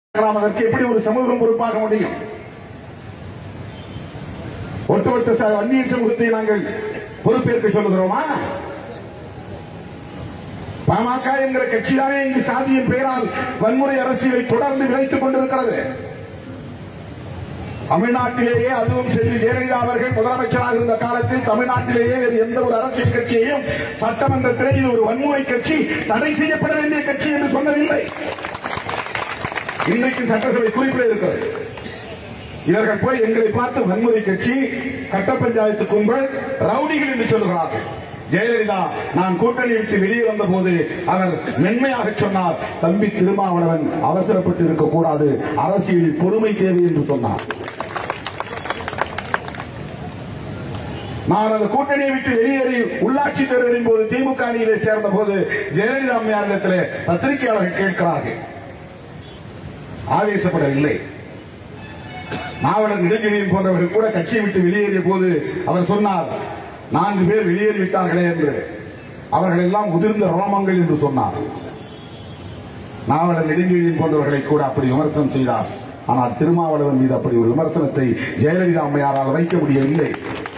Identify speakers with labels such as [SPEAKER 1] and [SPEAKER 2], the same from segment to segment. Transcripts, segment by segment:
[SPEAKER 1] நாம் அதற்கு எப்படி ஒரு சமூகம் பொறுப்பாக முடியும் ஒட்டுமொத்த ச- அந்நிய சமூகத்தை நாங்கள் பொறுப்பேற்க சொல்லுகிறோமா பாமக என்கிற கட்சிதானே இங்கு சாதியின் பெயரால் வன்முறை அரசியலை தொடர்ந்து விதைத்துக் கொண்டிருக்கிறது தமிழ்நாட்டிலேயே அதுவும் செல்வி ஜெயலலிதா அவர்கள் முதலமைச்சராக இருந்த காலத்தில் தமிழ்நாட்டிலேயே வேறு எந்த ஒரு அரசியல் கட்சியையும் சட்டமன்றத்திலே இது ஒரு வன்முறை கட்சி தடை செய்யப்பட வேண்டிய கட்சி என்று சொன்னதில்லை இன்றைக்கு சட்டசபை குறிப்பிட இருக்கிறது இவர்கள் போய் எங்களை பார்த்து வன்முறை கட்சி கட்ட பஞ்சாயத்து கும்பல் ரவுடிகள் என்று சொல்லுகிறார்கள் ஜெயலலிதா நான் கூட்டணி விட்டு வெளியே வந்த போது அவர் மென்மையாக சொன்னார் தம்பி திருமாவளவன் அவசரப்பட்டு இருக்கக்கூடாது அரசியலில் பொறுமை தேவை என்று சொன்னார் நான் அந்த கூட்டணியை விட்டு வெளியேறி உள்ளாட்சி தேர்தலின் போது திமுக அணியிலே சேர்ந்த போது ஜெயலலிதா அம்மையாரிடத்தில் பத்திரிகையாளர்கள் கேட்கிறார்கள் ஆவேசப்படவில்லை நாவலர் நெடுஞ்செழியன் போன்றவர்கள் கூட கட்சியை விட்டு வெளியேறிய போது அவர் சொன்னார் நான்கு பேர் வெளியேறிவிட்டார்களே என்று அவர்கள் எல்லாம் முதிர்ந்த ரோமங்கள் என்று சொன்னார் நாவலர் நெடுஞ்செழியன் போன்றவர்களை கூட அப்படி விமர்சனம் செய்தார் ஆனால் திருமாவளவன் மீது அப்படி ஒரு விமர்சனத்தை ஜெயலலிதா அம்மையாரால் வைக்க முடியவில்லை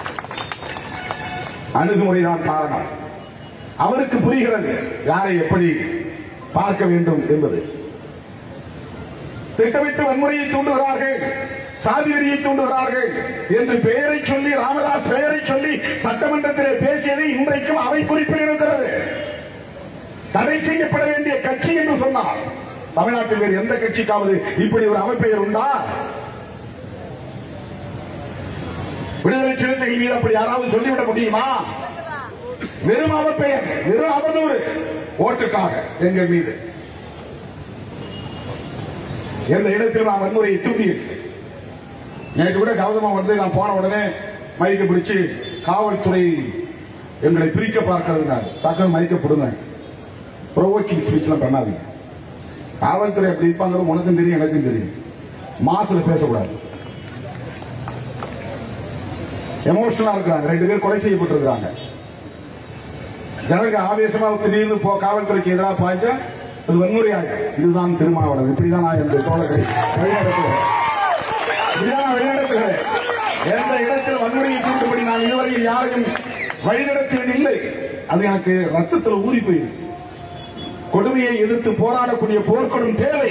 [SPEAKER 1] அணுகுமுறைதான் காரணம் அவருக்கு புரிகிறது யாரை எப்படி பார்க்க வேண்டும் என்பது திட்டமிட்டு வன்முறையை தூண்டுகிறார்கள் சாதி வெறியை தூண்டுகிறார்கள் என்று பெயரை சொல்லி ராமதாஸ் பெயரை சொல்லி சட்டமன்றத்திலே பேசியதை இன்றைக்கும் அவை குறிப்பில் இருக்கிறது தடை செய்யப்பட வேண்டிய கட்சி என்று சொன்னார் தமிழ்நாட்டில் வேறு எந்த கட்சிக்காவது இப்படி ஒரு அமைப்பெயர் உண்டா விடுதலை சிறுத்தைகள் மீது அப்படி யாராவது சொல்லிவிட முடியுமா வெறும் அவப்பெயர் வெறும் அவதூறு ஓட்டுக்காக எங்கள் மீது எந்த இடத்தில் நான் வன்முறையை தூண்டியது நேற்று கூட கௌதமா வந்து நான் போன உடனே மைக்க பிடிச்சு காவல்துறை எங்களை பிரிக்க பார்க்கிறதுனால டக்குனு மைக்க போடுங்க ப்ரோவோக்கிங் ஸ்பீச்லாம் பண்ணாதீங்க காவல்துறை அப்படி இருப்பாங்கிறது உனக்கும் தெரியும் எனக்கும் தெரியும் மாசுல பேசக்கூடாது எமோஷனலா இருக்கிறாங்க ரெண்டு பேர் கொலை செய்யப்பட்டிருக்கிறாங்க ஜனங்க ஆவேசமா திடீர்னு போ காவல்துறைக்கு எதிராக பாய்ச்சா அது வன்முறையாக இதுதான் திருமாவளவன் இப்படிதான் நான் என்னுடைய தோழர்களை வழிநடத்துகிறேன் இப்படிதான் நான் வழிநடத்துகிறேன் எந்த இடத்தில் வன்முறையை தூண்டுபடி நான் இதுவரையில் யாரையும் வழிநடத்தியதில்லை அது எனக்கு ரத்தத்தில் ஊறி போயிருக்கு கொடுமையை எதிர்த்து போராடக்கூடிய போர்க்கொடும் தேவை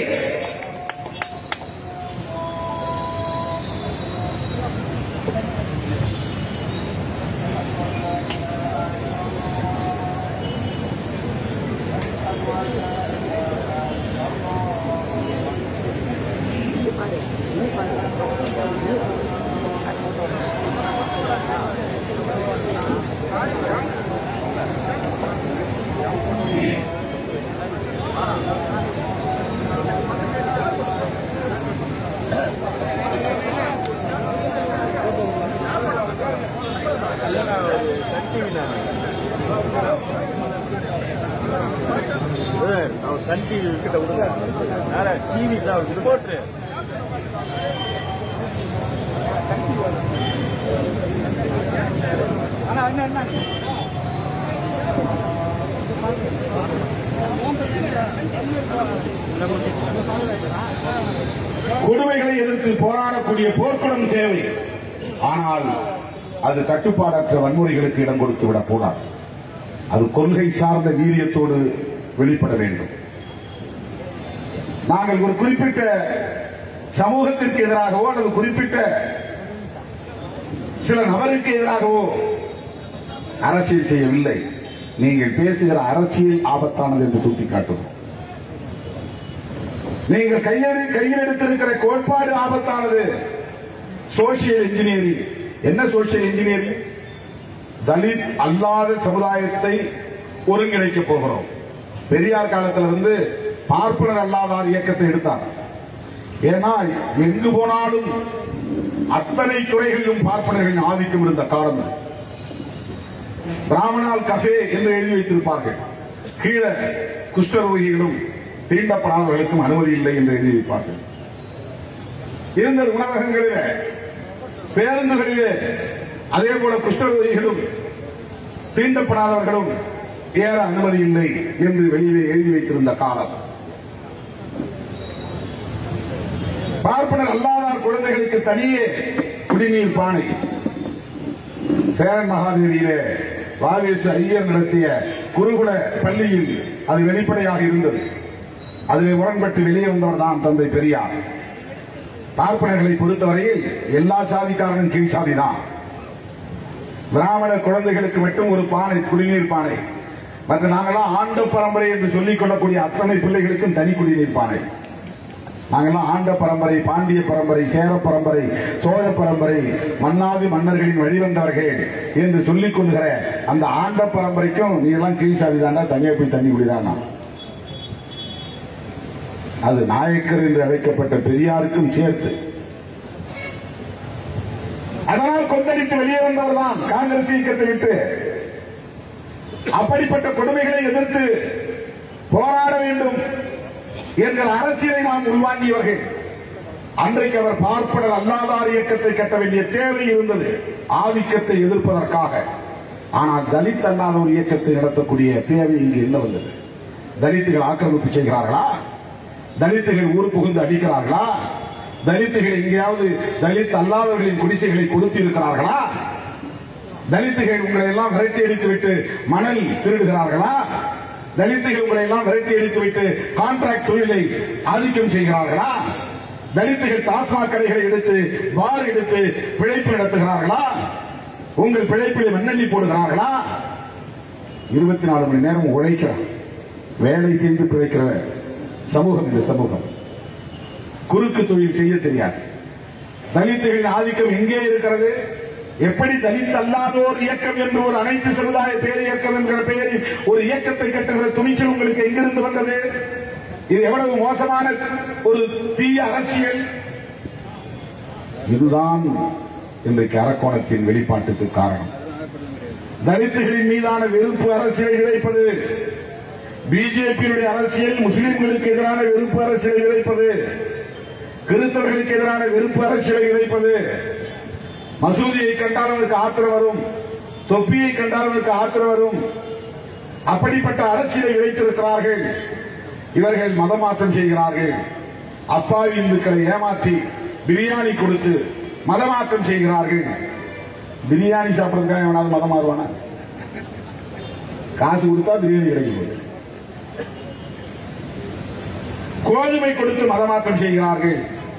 [SPEAKER 2] அவர் சன் டிவி கிட்ட விடுங்க வேற டிவி தான் அவர் ரிமோட்டு
[SPEAKER 1] கொடுமைகளை எதிர்த்து போராடக்கூடிய போர்க்குணம் தேவை ஆனால் அது கட்டுப்பாடற்ற வன்முறைகளுக்கு இடம் கொடுத்து விடக்கூடாது அது கொள்கை சார்ந்த வீரியத்தோடு வெளிப்பட வேண்டும் நாங்கள் ஒரு குறிப்பிட்ட சமூகத்திற்கு எதிராகவோ அல்லது குறிப்பிட்ட சில நபருக்கு எதிராகவோ அரசியல் செய்யவில்லை நீங்கள் பேசுகிற அரசியல் ஆபத்தானது என்று சுட்டிக்காட்டுகிறோம் நீங்கள் கையில் கையில் எடுத்திருக்கிற கோட்பாடு ஆபத்தானது சோசியல் இன்ஜினியரிங் என்ன சோசியல் இன்ஜினியரிங் தலித் அல்லாத சமுதாயத்தை ஒருங்கிணைக்க போகிறோம் பெரியார் காலத்துல இருந்து பார்ப்பனர் அல்லாதார் இயக்கத்தை எடுத்தார் ஏன்னா எங்கு போனாலும் அத்தனை துறைகளிலும் பார்ப்பனர்களின் ஆதிக்கம் இருந்த காலம் அது. பிராமணால் கஃபே என்று எழுதி வைத்திருப்பார்கள் கீழே குஷ்டரோகிகளும் தீண்டப்படாதவர்களுக்கும் அனுமதி இல்லை என்று எழுதி வைப்பார்கள் இருந்தது உணவகங்களிலே பேருந்துகளிலே அதே போல குஷ்டரோகிகளும் தீண்டப்படாதவர்களும் ஏற அனுமதி இல்லை என்று வெளியிலே எழுதி வைத்திருந்த காலம் பார்ப்பனர் அல்லாதார் குழந்தைகளுக்கு தனியே குடிநீர் பானை சேரன் மகாதேவியிலே வாவேசு ஐயர் நடத்திய குருகுல பள்ளியில் அது வெளிப்படையாக இருந்தது அதிலே முரண்பட்டு வெளியே வந்தவர் தான் தந்தை பெரியார் பார்ப்பனர்களை பொறுத்தவரையில் எல்லா சாதிக்காரனும் கீழ் சாதிதான் பிராமணர் குழந்தைகளுக்கு மட்டும் ஒரு பானை குடிநீர் பானை மற்ற நாங்கெல்லாம் ஆண்ட பரம்பரை என்று சொல்லிக் கொள்ளக்கூடிய அத்தனை பிள்ளைகளுக்கும் தனி குடிநீர் பானை நாங்கெல்லாம் ஆண்ட பரம்பரை பாண்டிய பரம்பரை சேர பரம்பரை சோழ பரம்பரை மன்னாதி மன்னர்களின் வழிவந்தவர்கள் என்று சொல்லிக் கொள்கிற அந்த ஆண்ட பரம்பரைக்கும் நீ எல்லாம் கீழ் சாதி தாண்டா தனியா போய் தண்ணி குடிறானா அது நாயக்கர் என்று அழைக்கப்பட்ட பெரியாருக்கும் சேர்த்து அதனால் கொந்தளித்து வெளியே வந்தவர் தான் காங்கிரஸ் இயக்கத்தை விட்டு அப்படிப்பட்ட கொடுமைகளை எதிர்த்து போராட வேண்டும் என்கிற அரசியலை நாம் உள்வாங்கியவர்கள் அன்றைக்கு அவர் பார்ப்பனர் அல்லாதார் இயக்கத்தை கட்ட வேண்டிய தேவை இருந்தது ஆதிக்கத்தை எதிர்ப்பதற்காக ஆனால் தலித் அல்லாத ஒரு இயக்கத்தை நடத்தக்கூடிய தேவை இங்கு என்ன வந்தது தலித்துகள் ஆக்கிரமிப்பு செய்கிறார்களா தலித்துகள் ஊர் புகுந்து அடிக்கிறார்களா தலித்துகள் எங்கேயாவது தலித் அல்லாதவர்களின் குடிசைகளை கொடுத்து இருக்கிறார்களா தலித்துகள் உங்களை எல்லாம் விரட்டி அடித்து விட்டு மணல் திருடுகிறார்களா தலித்துகள் உங்களை எல்லாம் விரட்டி அடித்து விட்டு கான்ட்ராக்ட் தொழிலை ஆதிக்கம் செய்கிறார்களா தலித்துகள் டாஸ்மாக் கடைகளை எடுத்து பார் எடுத்து பிழைப்பு நடத்துகிறார்களா உங்கள் பிழைப்பில் மண்ணள்ளி போடுகிறார்களா இருபத்தி நாலு மணி நேரம் உழைக்கிறார் வேலை செய்து பிழைக்கிற சமூகம் இந்த சமூகம் குறுக்கு தொழில் செய்ய தெரியாது தலித்துகளின் ஆதிக்கம் எங்கே இருக்கிறது எப்படி தலித் அல்லாதோர் இயக்கம் என்று ஒரு அனைத்து சமுதாய பேர் இயக்கம் என்கிற பெயரில் ஒரு இயக்கத்தை கட்டுகிற துணிச்சல் உங்களுக்கு எங்கிருந்து வந்தது இது எவ்வளவு மோசமான ஒரு தீய அரசியல் இதுதான் இன்றைக்கு அரக்கோணத்தின் வெளிப்பாட்டுக்கு காரணம் தலித்துகளின் மீதான வெறுப்பு அரசியலை விதைப்பது பிஜேபியுடைய அரசியல் முஸ்லிம்களுக்கு எதிரான வெறுப்பு அரசியலை விதைப்பது கிறிஸ்தவர்களுக்கு எதிரான வெறுப்பு அரசியலை விதைப்பது மசூதியை கண்டால் அவனுக்கு ஆத்திரம் வரும் தொப்பியை கண்டால் அவனுக்கு ஆத்திரம் வரும் அப்படிப்பட்ட அரசியலை விதைத்திருக்கிறார்கள் இவர்கள் மதமாற்றம் செய்கிறார்கள் அப்பாவி இந்துக்களை ஏமாற்றி பிரியாணி கொடுத்து மதமாற்றம் செய்கிறார்கள் பிரியாணி சாப்பிடுறதுக்காக எவனாவது மதம் மாறுவானா காசு கொடுத்தா பிரியாணி கிடைக்கும் போது கோதுமை கொடுத்து மதமாற்றம் செய்கிறார்கள்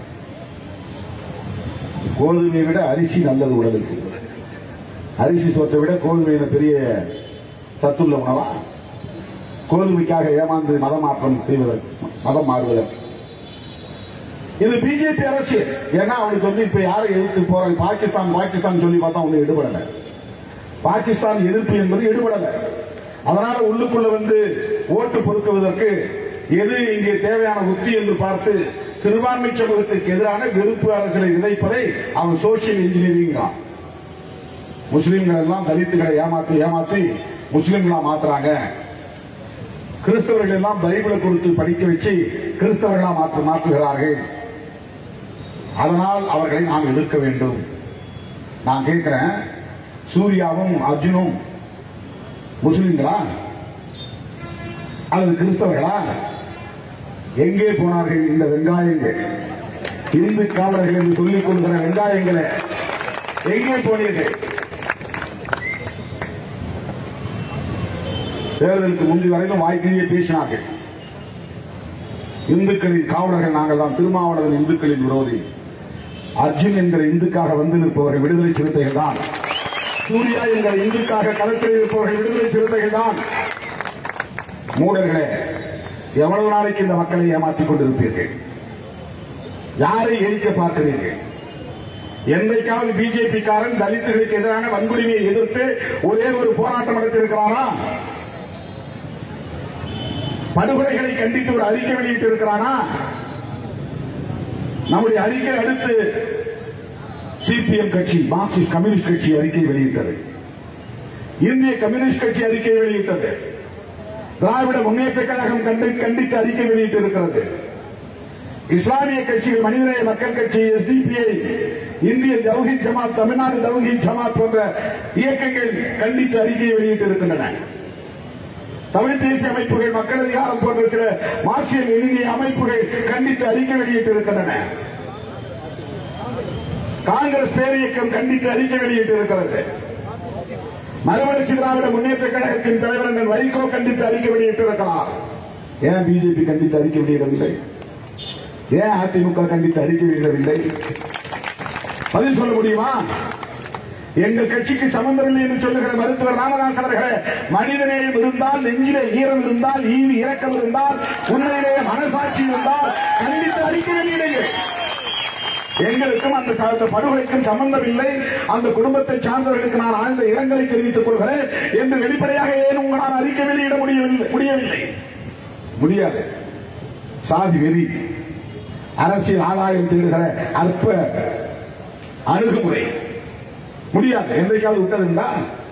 [SPEAKER 1] கோதுமையை விட அரிசி நல்லது உடலுக்கு அரிசி சோத்தை விட கோதுமையில பெரிய சத்துள்ள உணவா கோதுமைக்காக ஏமாந்து மதமாற்றம் செய்வதற்கு மதம் மாறுவதற்கு இது பிஜேபி அரசியல் ஏன்னா அவனுக்கு வந்து இப்ப யாரை எதிர்த்து போறாங்க பாகிஸ்தான் பாகிஸ்தான் சொல்லி பார்த்தா ஒன்னும் எடுபடல பாகிஸ்தான் எதிர்ப்பு என்பது எடுபடல அதனால உள்ளுக்குள்ள வந்து ஓட்டு பொறுக்குவதற்கு எது இங்கே தேவையான உத்தி என்று பார்த்து சிறுபான்மை சமூகத்திற்கு எதிரான வெறுப்பு அரசியலை விதைப்பதை அவன் சோசியல் இன்ஜினியரிங் முஸ்லிம்கள் எல்லாம் தலித்துகளை ஏமாத்தி ஏமாத்தி முஸ்லிம்களா மாத்துறாங்க கிறிஸ்தவர்கள் எல்லாம் பைபிளை கொடுத்து படிக்க வச்சு கிறிஸ்தவர்களா மாற்று மாற்றுகிறார்கள் அதனால் அவர்களை நாம் எதிர்க்க வேண்டும் நான் கேட்கிறேன் சூர்யாவும் அர்ஜுனும் முஸ்லிம்களா அல்லது கிறிஸ்தவர்களா எங்கே போனார்கள் இந்த வெங்காயங்கள் இந்து காவலர்கள் என்று சொல்லிக் கொள்கிற வெங்காயங்களை எங்கே போனீர்கள் தேர்தலுக்கு முந்தி வரையிலும் வாய்க்கிலேயே பேசினார்கள் இந்துக்களின் காவலர்கள் நாங்கள் தான் திருமாவளவன் இந்துக்களின் விரோதி அர்ஜுன் என்கிற இந்துக்காக வந்து நிற்பவர்கள் விடுதலை சிறுத்தைகள் தான் சூர்யா என்கிற இந்துக்காக களத்தில் இருப்பவர்கள் விடுதலை சிறுத்தைகள் தான் மூடர்களே எவ்வளவு நாளைக்கு இந்த மக்களை ஏமாற்றிக் கொண்டிருப்பீர்கள் யாரை எரிக்க பார்க்கிறீர்கள் என்றைக்காவது பிஜேபி காரன் தலித்துகளுக்கு எதிரான வன்கொடுமையை எதிர்த்து ஒரே ஒரு போராட்டம் நடத்தியிருக்கிறானா படுகொலைகளை கண்டித்து ஒரு அறிக்கை வெளியிட்டு இருக்கிறானா நம்முடைய அறிக்கை அடுத்து சிபிஎம் கட்சி மார்க்சிஸ்ட் கம்யூனிஸ்ட் கட்சி அறிக்கை வெளியிட்டது இந்திய கம்யூனிஸ்ட் கட்சி அறிக்கை வெளியிட்டது திராவிட முன்னேற்ற கழகம் கண்டு கண்டித்து அறிக்கை வெளியிட்டிருக்கிறது இஸ்லாமிய கட்சிகள் மனிதநேய மக்கள் கட்சி எஸ்டிபிஐ இந்திய தௌஹீத் ஜமாத் தமிழ்நாடு தௌஹீத் ஜமாத் போன்ற இயக்கங்கள் கண்டித்து அறிக்கை வெளியிட்டிருக்கின்றன தமிழ் தேசிய அமைப்புகள் மக்கள் அதிகாரம் போன்ற சில மார்க்சிய லெனினிய அமைப்புகள் கண்டித்து அறிக்கை வெளியிட்டிருக்கின்றன காங்கிரஸ் பேரியக்கம் கண்டித்து அறிக்கை வெளியிட்டிருக்கிறது மறுமலர்ச்சி திராவிட முன்னேற்ற கழகத்தின் தலைவர் அண்ணன் வைகோ கண்டித்து அறிக்கை வெளியிட்டிருக்கிறார் ஏன் பிஜேபி கண்டித்து அறிக்கை வெளியிடவில்லை ஏன் அதிமுக கண்டித்து அறிக்கை வெளியிடவில்லை பதில் சொல்ல முடியுமா எங்கள் கட்சிக்கு சம்பந்தமில்லை என்று சொல்லுகிற மருத்துவர் ராமதாஸ் அவர்களே மனிதநேயம் இருந்தால் நெஞ்சிலே ஈரம் இருந்தால் ஈவி இரக்கம் இருந்தால் உண்மையிலேயே மனசாட்சி இருந்தால் கண்டித்து அறிக்கை வெளியிடுங்கள் எங்களுக்கும் அந்த அந்த படுகொலைக்கும் சம்பந்தம் இல்லை அந்த குடும்பத்தை சார்ந்தவர்களுக்கு நான் ஆழ்ந்த இரங்கலை தெரிவித்துக் கொள்கிறேன் என்று வெளிப்படையாக ஏன் உங்களால் அறிக்கை வெளியிட முடியவில்லை முடியவில்லை முடியாது சாதி வெறி அரசியல் ஆதாயம் தேடுகிற அற்ப அணுகுமுறை முடியாது என்றைக்காவது விட்டதுண்டா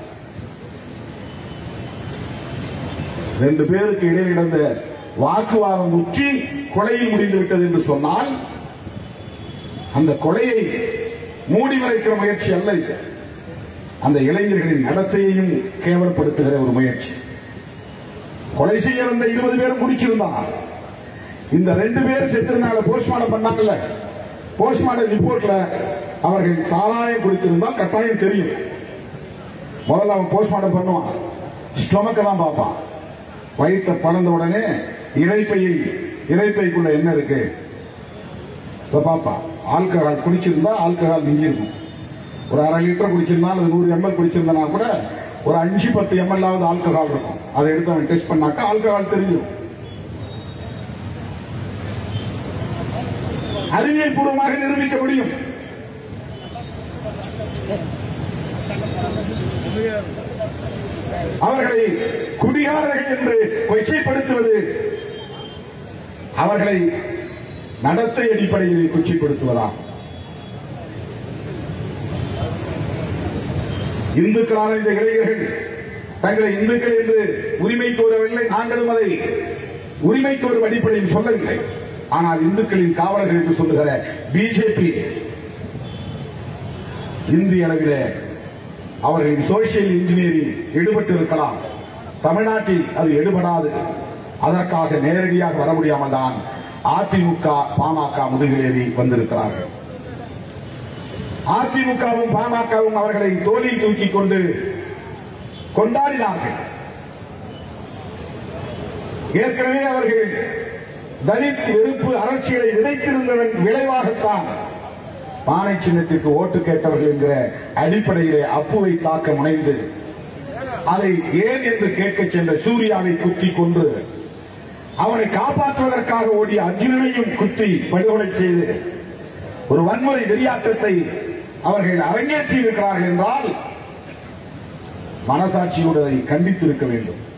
[SPEAKER 1] ரெண்டு பேருக்கு இடையில் நடந்த வாக்குவாதம் முற்றி கொலையில் முடிந்து விட்டது என்று சொன்னால் அந்த கொலையை மூடி மறைக்கிற முயற்சி அல்ல இது அந்த இளைஞர்களின் நடத்தையையும் கேவலப்படுத்துகிற ஒரு முயற்சி கொலை செய்ய வந்த இருபது பேரும் முடிச்சிருந்தான் இந்த ரெண்டு பேர் செத்திருந்தாங்க போஸ்ட்மார்டம் பண்ணாங்கல்ல போஸ்ட்மார்டம் ரிப்போர்ட்ல அவர்கள் சாராயம் குடித்திருந்தால் கட்டாயம் தெரியும் முதல்ல அவன் போஸ்ட்மார்டம் பண்ணுவான் ஸ்டொமக்க தான் பார்ப்பான் வயிற்ற பறந்த உடனே இறைப்பையை இறைப்பைக்குள்ள என்ன இருக்கு இதை பார்ப்பான் ஆல்கஹால் குடிச்சிருந்தா ஆல்கஹால் மிஞ்சி இருக்கும் ஒரு அரை லிட்டர் குடிச்சிருந்தா அல்லது நூறு எம்எல் குடிச்சிருந்தனா கூட ஒரு அஞ்சு பத்து எம்எல் ஆவது ஆல்கஹால் இருக்கும் அதை எடுத்து அவன் டெஸ்ட் பண்ணாக்கா ஆல்கஹால் தெரியும் அறிவியல் பூர்வமாக நிரூபிக்க முடியும் அவர்களை குடிகாரர்கள் என்று கொச்சைப்படுத்துவது அவர்களை நடத்தை அடிப்படையில் கொச்சைப்படுத்துவதாகும் இந்துக்களான இந்த இளைஞர்கள் தங்களை இந்துக்கள் என்று உரிமை கோரவில்லை நாங்களும் அதை உரிமை கோரும் அடிப்படையில் சொல்லவில்லை ஆனால் இந்துக்களின் காவலர்கள் என்று சொல்லுகிற பிஜேபி இந்திய அளவிலே அவர்களின் சோசியல் இன்ஜினியரிங் ஈடுபட்டு இருக்கலாம் தமிழ்நாட்டில் அது எடுபடாது அதற்காக நேரடியாக வர முடியாமல் தான் அதிமுக பாமக முதுகிலேறி வந்திருக்கிறார்கள் அதிமுகவும் பாமகவும் அவர்களை தோளில் தூக்கி கொண்டு கொண்டாடினார்கள் ஏற்கனவே அவர்கள் தலித் வெறுப்பு அரசியலை விதைத்திருந்ததன் விளைவாகத்தான் பானை சின்னத்திற்கு ஓட்டு கேட்டவர்கள் என்கிற அடிப்படையிலே அப்புவை தாக்க முனைந்து அதை ஏன் என்று கேட்கச் சென்ற சூர்யாவை குத்தி கொன்று அவனை காப்பாற்றுவதற்காக ஓடிய அர்ஜுனனையும் குத்தி படுகொலை செய்து ஒரு வன்முறை வெறியாட்டத்தை அவர்கள் அரங்கேற்றி இருக்கிறார்கள் என்றால் மனசாட்சியோடு அதை கண்டித்திருக்க வேண்டும்